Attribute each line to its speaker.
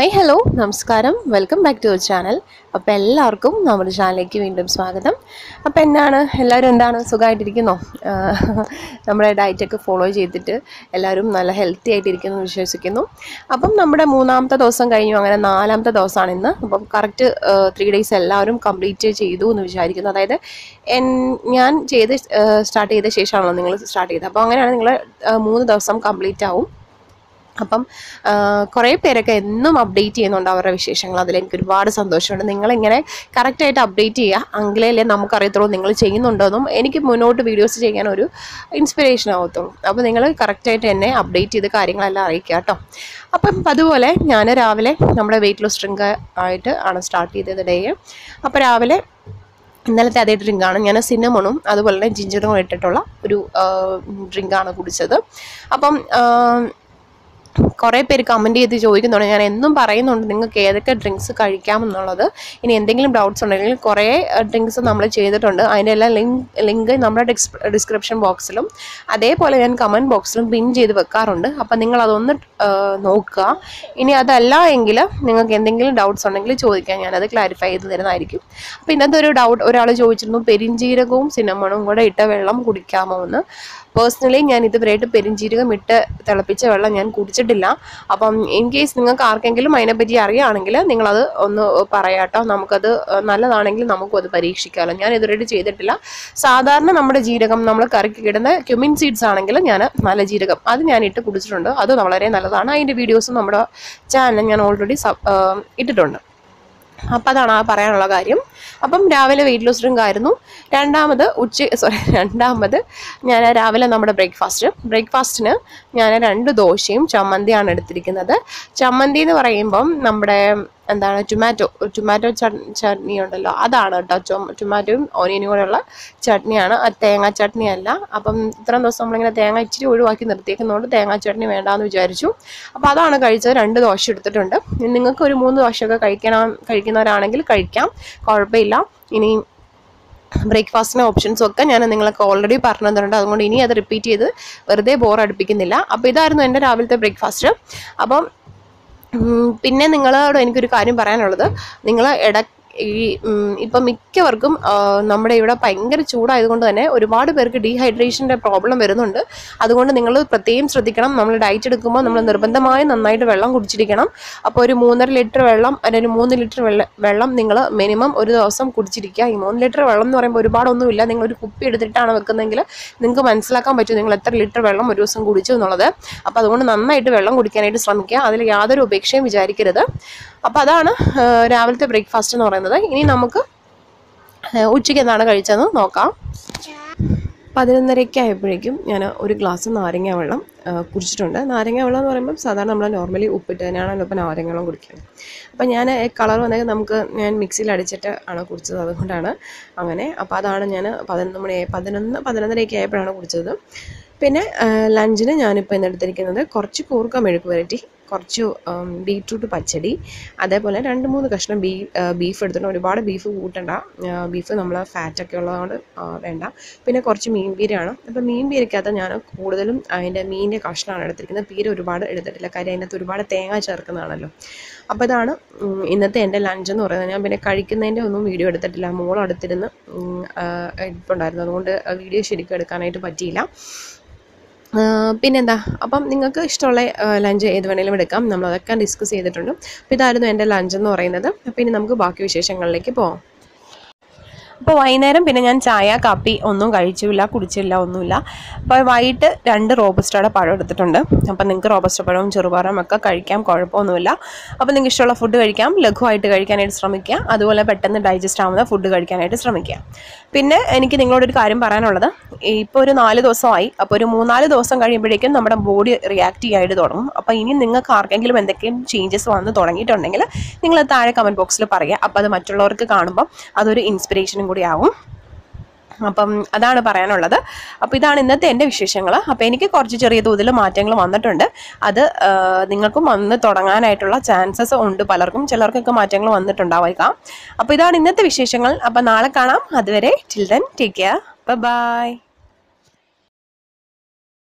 Speaker 1: hi hello നമസ്കാരം welcome back to our channel അപ്പോൾ എല്ലാവർക്കും നമ്മുടെ ചാനലിലേക്ക് വീണ്ടും സ്വാഗതം അപ്പോൾ എന്നാണ് എല്ലാവരും എന്താണ് സുഖമായിട്ടിരിക്കുന്നോ ആഹ് നമ്മുടെ ഡയറ്റൊക്കെ ഫോളോ ചെയ്തിട്ട് എല്ലാവരും നല്ല ഹെൽത്തി ആയിട്ടിരിക്കുന്നു എന്ന് വിശ്വസിക്കുന്നു അപ്പം നമ്മുടെ മൂന്നാമത്തെ ദിവസം കഴിഞ്ഞു അങ്ങനെ നാലാമത്തെ ദിവസമാണ് ഇന്ന് അപ്പം കറക്റ്റ് ത്രീ ഡേയ്സ് എല്ലാവരും കംപ്ലീറ്റ് ചെയ്തു എന്ന് വിചാരിക്കുന്നു അതായത് എൻ ഞാൻ ചെയ്ത് സ്റ്റാർട്ട് ചെയ്ത ശേഷമാണല്ലോ നിങ്ങൾ സ്റ്റാർട്ട് ചെയ്തത് അപ്പോൾ അങ്ങനെയാണ് നിങ്ങൾ മൂന്ന് ദിവസം കംപ്ലീറ്റ് ആവും അപ്പം ആ, കുറേ പേരൊക്കെ എന്നും അപ്ഡേറ്റ് ചെയ്യുന്നുണ്ട് അവരുടെ വിശേഷങ്ങൾ അതിൽ എനിക്ക് ഒരുപാട് സന്തോഷമുണ്ട് നിങ്ങളിങ്ങനെ കറക്റ്റായിട്ട് അപ്ഡേറ്റ് ചെയ്യുക എങ്കിലേ നമുക്കറിയത്തുള്ളൂ നിങ്ങൾ ചെയ്യുന്നുണ്ടെന്നും എനിക്ക് മുന്നോട്ട് വീഡിയോസ് ചെയ്യാൻ ഒരു ഇൻസ്പിറേഷൻ ആവത്തുള്ളൂ അപ്പോൾ നിങ്ങൾ കറക്റ്റായിട്ട് എന്നെ അപ്ഡേറ്റ് ചെയ്ത് കാര്യങ്ങളെല്ലാം അറിയിക്കുക കേട്ടോ അപ്പം അതുപോലെ ഞാൻ രാവിലെ നമ്മുടെ വെയിറ്റ് ലോസ് ഡ്രിങ്ക് ആയിട്ട് ആണ് സ്റ്റാർട്ട് ചെയ്തത് ഡേ അപ്പോൾ രാവിലെ ഇന്നലത്തെ അതേ ഡ്രിങ്കാണ് ഞാൻ സിന്നമണും അതുപോലെ തന്നെ ജിഞ്ചറും കൂടെ ഇട്ടിട്ടുള്ള ഒരു ഡ്രിങ്കാണ് കുടിച്ചത് അപ്പം ആ, കുറേ പേര് കമൻറ്റ് ചെയ്ത് ചോദിക്കുന്നുണ്ട് ഞാൻ എന്നും പറയുന്നുണ്ട് നിങ്ങൾക്ക് ഏതൊക്കെ ഡ്രിങ്ക്സ് കഴിക്കാമെന്നുള്ളത് ഇനി എന്തെങ്കിലും ഡൗട്ട്സ് ഉണ്ടെങ്കിൽ കുറേ ഡ്രിങ്ക്സ് നമ്മൾ ചെയ്തിട്ടുണ്ട് അതിൻ്റെ എല്ലാം ലിങ്ക് ലിങ്ക് നമ്മുടെ ഡിസ് ഡിസ്ക്രിപ്ഷൻ ബോക്സിലും അതേപോലെ ഞാൻ കമൻറ്റ് ബോക്സിലും പിൻ ചെയ്ത് വെക്കാറുണ്ട് അപ്പം നിങ്ങൾ അതൊന്ന് ആ, നോക്കുക ഇനി അതല്ല എങ്കിൽ നിങ്ങൾക്ക് എന്തെങ്കിലും ഡൗട്ട്സ് ഉണ്ടെങ്കിൽ ചോദിക്കാം ഞാനത് ക്ലാരിഫൈ ചെയ്ത് തരുന്നതായിരിക്കും അപ്പോൾ ഇന്നത്തെ ഒരു ഡൗട്ട് ഒരാൾ ചോദിച്ചിരുന്നു പെരിഞ്ജീരകവും സിനമണും കൂടെ ഇട്ട വെള്ളം കുടിക്കാമോ എന്ന് പേഴ്സണലി ഞാൻ ഇതുവരെയായിട്ട് പെരിഞ്ജീരകം ഇട്ട് തിളപ്പിച്ച വെള്ളം ഞാൻ കുടിച്ചിട്ടില്ല അപ്പം ഇൻ കേസ് നിങ്ങൾക്ക് ആർക്കെങ്കിലും അതിനെപ്പറ്റി അറിയുകയാണെങ്കിൽ നിങ്ങളത് ഒന്ന് പറയാട്ടോ നമുക്കത് നല്ലതാണെങ്കിൽ നമുക്കും അത് പരീക്ഷിക്കാമല്ലോ ഞാൻ ഇതുവരെയായിട്ട് ചെയ്തിട്ടില്ല സാധാരണ നമ്മുടെ ജീരകം നമ്മൾ കറിക്ക് കിടുന്ന ക്യുമിൻ സീഡ്സ് ആണെങ്കിൽ ഞാൻ നല്ല ജീരകം അത് ഞാൻ ഇട്ട് കുടിച്ചിട്ടുണ്ട് അത് വളരെ നല്ലതാണ് അതിൻ്റെ വീഡിയോസും നമ്മുടെ ചാനൽ ഞാൻ ഓൾറെഡി ഇട്ടിട്ടുണ്ട് അപ്പം അതാണ് ആ പറയാനുള്ള കാര്യം അപ്പം രാവിലെ വെയിറ്റ് ലോസ് ഡ്രിങ്ക് ആയിരുന്നു രണ്ടാമത് ഉച്ച സോറി രണ്ടാമത് ഞാൻ രാവിലെ നമ്മുടെ ബ്രേക്ക്ഫാസ്റ്റ് ബ്രേക്ക്ഫാസ്റ്റിന് ഞാൻ രണ്ട് ദോശയും ചമ്മന്തിയാണ് എടുത്തിരിക്കുന്നത് ചമ്മന്തി എന്ന് പറയുമ്പം നമ്മുടെ എന്താണ് ടൊമാറ്റോ ടൊമാറ്റോ ചട്നി ഉണ്ടല്ലോ അതാണ് കേട്ടോ ചൊ- ടൊമാറ്റോയും ഓനിയനും കൂടെയുള്ള ചട്നിയാണ് അത് തേങ്ങാ ചട്നി അല്ല അപ്പം ഇത്രയും ദിവസം നമ്മളിങ്ങനെ തേങ്ങ ഇച്ചിരി ഒഴിവാക്കി നിർത്തിയേക്കുന്നതുകൊണ്ട് തേങ്ങാ ചട്നി വേണ്ടാന്ന് വിചാരിച്ചു അപ്പോൾ അതാണ് കഴിച്ചത് രണ്ട് ദോശ എടുത്തിട്ടുണ്ട് ഇനി നിങ്ങൾക്ക് ഒരു മൂന്ന് ദോശയൊക്കെ കഴിക്കണം കഴിക്കുന്നവരാണെങ്കിൽ കഴിക്കാം കുഴപ്പമില്ല ഇനി ബ്രേക്ക്ഫാസ്റ്റിന് ഓപ്ഷൻസും ഒക്കെ ഞാൻ നിങ്ങൾക്ക് ഓൾറെഡി പറഞ്ഞു തന്നിട്ടുണ്ട് അതുകൊണ്ട് ഇനി അത് റിപ്പീറ്റ് ചെയ്ത് വെറുതെ ബോർ അടുപ്പിക്കുന്നില്ല അപ്പോൾ ഇതായിരുന്നു എൻ്റെ രാവിലത്തെ ബ്രേക്ക്ഫാസ്റ്റ് അപ്പം ഉം, പിന്നെ നിങ്ങളോട് എനിക്കൊരു കാര്യം പറയാനുള്ളത് നിങ്ങൾ ഇട ഈ ഉം, ഇപ്പം മിക്കവർക്കും ആ, നമ്മുടെ ഇവിടെ ഭയങ്കര ചൂടായതുകൊണ്ട് തന്നെ ഒരുപാട് പേർക്ക് ഡീഹൈഡ്രേഷൻ്റെ പ്രോബ്ലം വരുന്നുണ്ട് അതുകൊണ്ട് നിങ്ങൾ പ്രത്യേകം ശ്രദ്ധിക്കണം നമ്മൾ ഡയറ്റ് എടുക്കുമ്പോൾ നമ്മൾ നിർബന്ധമായും നന്നായിട്ട് വെള്ളം കുടിച്ചിരിക്കണം അപ്പോൾ ഒരു മൂന്നര ലിറ്റർ വെള്ളം അല്ലെങ്കിൽ മൂന്ന് ലിറ്റർ വെള്ളം വെള്ളം നിങ്ങൾ മിനിമം ഒരു ദിവസം കുടിച്ചിരിക്കുക ഈ മൂന്ന് ലിറ്റർ വെള്ളം എന്ന് പറയുമ്പോൾ ഒരുപാടൊന്നുമില്ല നിങ്ങൾ ഒരു കുപ്പി എടുത്തിട്ടാണ് വെക്കുന്നതെങ്കിൽ നിങ്ങൾക്ക് മനസ്സിലാക്കാൻ പറ്റും നിങ്ങൾ എത്ര ലിറ്റർ വെള്ളം ഒരു ദിവസം കുടിച്ചു എന്നുള്ളത് അപ്പോൾ അതുകൊണ്ട് നന്നായിട്ട് വെള്ളം കുടിക്കാനായിട്ട് ശ്രമിക്കുക അതിൽ യാതൊരു ഉപേക്ഷയും വിചാരിക്കരുത് അപ്പോൾ അതാണ് ആ, രാവിലത്തെ ബ്രേക്ക്ഫാസ്റ്റ് എന്ന് പറയുന്നത് ഇനി നമുക്ക് ആ, ഉച്ചയ്ക്ക് എന്താണ് കഴിച്ചതെന്ന് നോക്കാം പതിനൊന്നരയ്ക്ക് ആയപ്പോഴേക്കും ഞാൻ ഒരു ഗ്ലാസ് നാരങ്ങ വെള്ളം ആ, കുടിച്ചിട്ടുണ്ട് നാരങ്ങ വെള്ളം എന്ന് പറയുമ്പോൾ സാധാരണ നമ്മൾ നോർമലി ഉപ്പിട്ട് തന്നെയാണല്ലോ ഇപ്പോൾ നാരങ്ങ വെള്ളം കുടിക്കുന്നത് അപ്പം ഞാൻ കളർ വന്നത് നമുക്ക് ഞാൻ മിക്സിയിൽ അടിച്ചിട്ട് ആണ് കുടിച്ചത് അതുകൊണ്ടാണ് അങ്ങനെ അപ്പോൾ അതാണ് ഞാൻ പതിനൊന്ന് മണി പതിനൊന്ന് പതിനൊന്നരയ്ക്ക് ആയപ്പോഴാണ് കുടിച്ചത് പിന്നെ ആ, ലഞ്ചിന് ഞാനിപ്പോൾ ഇന്ന് എടുത്തിരിക്കുന്നത് കുറച്ച് കൂർക്ക മെഴുക്ക് പുരട്ടി കുറച്ച് ഉം, ബീട്രൂട്ട് പച്ചടി അതേപോലെ രണ്ട് മൂന്ന് കഷ്ണം ബീ ആ, ബീഫ് എടുത്തിട്ടുണ്ട് ഒരുപാട് ബീഫ് കൂട്ടണ്ട ആ, ബീഫ് നമ്മൾ ഫാറ്റൊക്കെ ഉള്ളതുകൊണ്ട് ആ, വേണ്ട പിന്നെ കുറച്ച് മീൻ പീരയാണ് അപ്പോൾ മീൻ പീരയ്ക്കകത്ത് ഞാൻ കൂടുതലും അതിൻ്റെ മീനിൻ്റെ കഷ്ണമാണ് എടുത്തിരിക്കുന്നത് പീര ഒരുപാട് എടുത്തിട്ടില്ല കാര്യം അതിനകത്ത് ഒരുപാട് തേങ്ങ ചേർക്കുന്നതാണല്ലോ അപ്പോൾ ഇതാണ് ഉം, ഇന്നത്തെ എൻ്റെ ലഞ്ച് എന്ന് പറയുന്നത് ഞാൻ പിന്നെ കഴിക്കുന്നതിൻ്റെ ഒന്നും വീഡിയോ എടുത്തിട്ടില്ല മോൾ അടുത്തിരുന്ന് ഉം, ആ, ഇരിപ്പുണ്ടായിരുന്നു അതുകൊണ്ട് വീഡിയോ ശരിക്കും എടുക്കാനായിട്ട് പറ്റിയില്ല ആ, പിന്നെന്താ അപ്പം നിങ്ങൾക്ക് ഇഷ്ടമുള്ള ലഞ്ച് ഏത് വേണേലും എടുക്കാം നമ്മൾ അതൊക്കെ ഡിസ്കസ് ചെയ്തിട്ടുണ്ട് അപ്പോൾ ഇതായിരുന്നു എൻ്റെ ലഞ്ച് എന്ന് പറയുന്നത് അപ്പോൾ ഇനി നമുക്ക് ബാക്കി വിശേഷങ്ങളിലേക്ക് പോകാം അപ്പോൾ വൈകുന്നേരം പിന്നെ ഞാൻ ചായ കാപ്പി ഒന്നും കഴിച്ചില്ല കുടിച്ചില്ല ഒന്നുമില്ല അപ്പോൾ വൈകിട്ട് രണ്ട് റോബസ്റ്റയുടെ പഴം എടുത്തിട്ടുണ്ട് അപ്പോൾ നിങ്ങൾക്ക് റോബസ്റ്റ പഴവും ചെറുപഴവും ഒക്കെ കഴിക്കാം കുഴപ്പമൊന്നുമില്ല അപ്പോൾ നിങ്ങൾക്ക് ഇഷ്ടമുള്ള ഫുഡ് കഴിക്കാം ലഘുവായിട്ട് കഴിക്കാനായിട്ട് ശ്രമിക്കുക അതുപോലെ പെട്ടെന്ന് ഡൈജസ്റ്റ് ആവുന്ന ഫുഡ് കഴിക്കാനായിട്ട് ശ്രമിക്കുക പിന്നെ എനിക്ക് നിങ്ങളോടൊരു കാര്യം പറയാനുള്ളത് ഇപ്പോൾ ഒരു നാല് ദിവസമായി അപ്പോൾ ഒരു മൂന്നാല് ദിവസം കഴിയുമ്പോഴേക്കും നമ്മുടെ ബോഡി റിയാക്ട് ചെയ്യാനായിട്ട് തുടങ്ങും അപ്പോൾ ഇനി നിങ്ങൾക്ക് ആർക്കെങ്കിലും എന്തൊക്കെയും ചേഞ്ചസ് വന്ന് തുടങ്ങിയിട്ടുണ്ടെങ്കിൽ നിങ്ങൾ താഴെ കമൻറ്റ് ബോക്സിൽ പറയുക അപ്പോൾ അത് മറ്റുള്ളവർക്ക് കാണുമ്പോൾ അതൊരു ഇൻസ്പിറേഷനും കൂടി ആവും അപ്പം അതാണ് പറയാനുള്ളത് അപ്പോൾ ഇതാണ് ഇന്നത്തെ എൻ്റെ വിശേഷങ്ങൾ അപ്പോൾ എനിക്ക് കുറച്ച് ചെറിയ തോതിൽ മാറ്റങ്ങൾ വന്നിട്ടുണ്ട് അത് ആ, നിങ്ങൾക്കും വന്ന് തുടങ്ങാനായിട്ടുള്ള ചാൻസസ് ഉണ്ട് പലർക്കും ചിലർക്കൊക്കെ മാറ്റങ്ങൾ വന്നിട്ടുണ്ടാവാം അപ്പോൾ ഇതാണ് ഇന്നത്തെ വിശേഷങ്ങൾ അപ്പോൾ നാളെ കാണാം അതുവരെ ചിൽഡ്രൻ ടേക്ക് കെയർ ബൈ